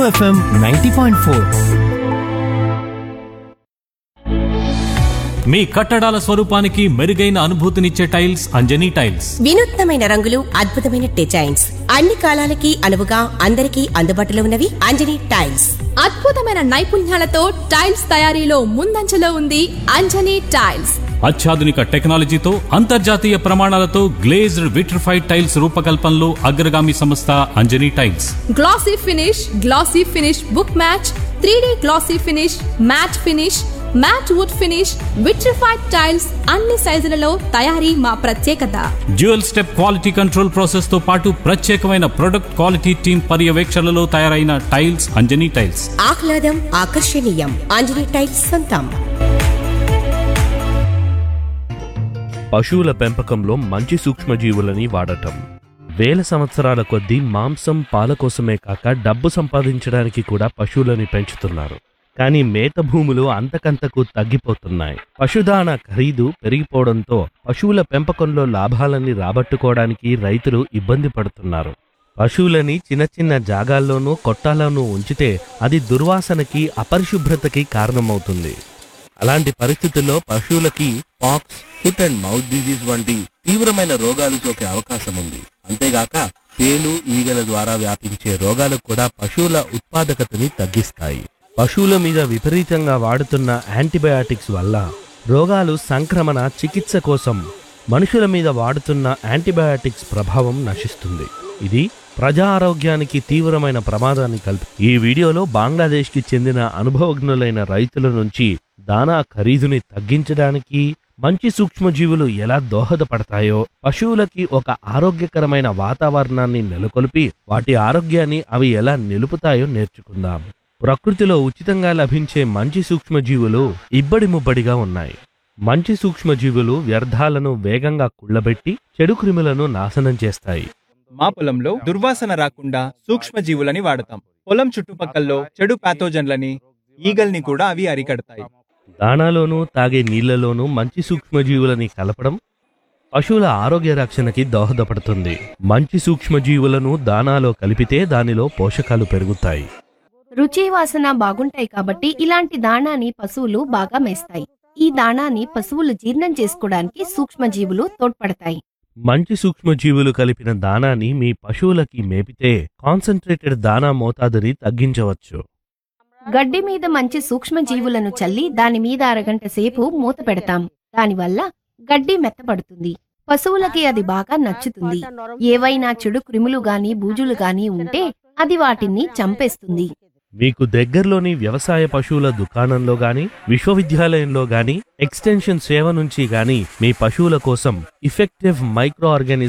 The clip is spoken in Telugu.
ఎఫ్ఎం నైంటీ పాయింట్ ఫోర్ మీ కట్టడాల స్వరూపానికి మెరుగైన అనుభూతినిచ్చే టైల్స్ అంజనీ టైల్స్ వినూత్నమైన రంగులు అద్భుతమైన డిజైన్స్ అన్ని కాలాలకి అనువుగా అందరికీ అందుబాటులో ఉన్నవి అంజనీ టైల్స్ అద్భుతమైన నైపుణ్యాలతో టైల్స్ తయారీలో ముందంజలో ఉంది అంజనీ టైల్స్ అత్యాధునిక టెక్నాలజీతో అంతర్జాతీయ ప్రమాణాలతో గ్లేజ్డ్ విట్రిఫైడ్ టైల్స్ రూపకల్పనలో అగ్రగామి సంస్థ Anjani tiles glossy finish glossy finish book match three glossy finish matt finish matt wood finish vitrified tiles అన్ని సైజులలో తయారీ మా ప్రత్యేకత dual step quality control process తో పాటు ప్రత్యేకమైన ప్రొడక్ట్ క్వాలిటీ టీమ్ పర్యవేక్షణలో తయారైన టైల్స్ అంజనీ టైల్స్ ఆహ్లాదం ఆకర్షణీయం అంజనీ టైల్స్ సొంతం పశువుల పెంపకంలో మంచి సూక్ష్మజీవులని వాడటం వేల సంవత్సరాల కొద్దీ మాంసం పాల కోసమే కాక డబ్బు సంపాదించడానికి కూడా పశువులని పెంచుతున్నారు కానీ మేత భూములు అంతకంతకు తగ్గిపోతున్నాయి పశుదాన ఖరీదు పెరిగిపోవడంతో పశువుల పెంపకంలో లాభాలని రాబట్టుకోవడానికి రైతులు ఇబ్బంది పడుతున్నారు పశువులని చిన్న చిన్న జాగాల్లోనూ కొట్టాల్లోనూ ఉంచితే అది దుర్వాసనకి అపరిశుభ్రతకి కారణమవుతుంది అలాంటి పరిస్థితుల్లో పశువులకి pox foot and mouth disease వంటి తీవ్రమైన రోగాలు సోకే అవకాశం ఉంది అంతేగాక పేలు ఈగల ద్వారా వ్యాపించే రోగాలు కూడా పశువుల ఉత్పాదకతని తగ్గిస్తాయి పశువుల మీద విపరీతంగా వాడుతున్న యాంటీబయాటిక్స్ వల్ల రోగాలు సంక్రమణ చికిత్స కోసం మనుషుల మీద వాడుతున్న యాంటీబయాటిక్స్ ప్రభావం నశిస్తుంది ఇది ప్రజా ఆరోగ్యానికి తీవ్రమైన ప్రమాదాన్ని కల్పి ఈ వీడియోలో బంగ్లాదేశ్కి చెందిన అనుభవజ్ఞులైన రైతుల నుంచి దానా ఖరీదుని తగ్గించడానికి మంచి సూక్ష్మజీవులు ఎలా దోహదపడతాయో పశువులకి ఒక ఆరోగ్యకరమైన వాతావరణాన్ని నెలకొల్పి వాటి ఆరోగ్యాన్ని అవి ఎలా నిలుపుతాయో నేర్చుకుందాం ప్రకృతిలో ఉచితంగా లభించే మంచి సూక్ష్మజీవులు ఇబ్బడి ముబ్బడిగా ఉన్నాయి మంచి సూక్ష్మజీవులు వ్యర్థాలను వేగంగా కుళ్ళబెట్టి చెడు క్రిములను నాశనం చేస్తాయి మా పొలంలో దుర్వాసన రాకుండా సూక్ష్మజీవులని వాడతాం పొలం చుట్టుపక్కల్లో చెడు పాథోజన్లని ఈగల్ని కూడా అవి అరికడతాయి దానాలోనూ తాగే నీళ్లలోనూ మంచి సూక్ష్మజీవులని కలపడం పశువుల ఆరోగ్య రక్షణకి దోహదపడుతుంది మంచి సూక్ష్మజీవులను దానాలో కలిపితే దానిలో పోషకాలు పెరుగుతాయి రుచి వాసన బాగుంటాయి కాబట్టి ఇలాంటి దాణాని పశువులు బాగా మేస్తాయి ఈ దాణాని పశువులు జీర్ణం చేసుకోవడానికి సూక్ష్మజీవులు తోడ్పడతాయి మంచి సూక్ష్మజీవులు కలిపిన దానాన్ని మీ పశువులకి మేపితే కాన్సన్ట్రేటెడ్ దానా మోతాదుని తగ్గించవచ్చు గడ్డి మీద మంచి సూక్ష్మజీవులను చల్లి దాని మీద అరగంట సేపు మూత పెడతాం దానివల్ల గడ్డి మెత్తబడుతుంది పశువులకి అది బాగా నచ్చుతుంది ఏవైనా చెడు క్రిములు గాని బూజులు గాని ఉంటే అది వాటిని చంపేస్తుంది మీకు దగ్గరలోని వ్యవసాయ పశువుల దుకాణంలో గాని విశ్వవిద్యాలయంలో గాని ఎక్స్టెన్షన్ సేవ నుంచి గాని మీ పశువుల కోసం ఇఫెక్టివ్ మైక్రో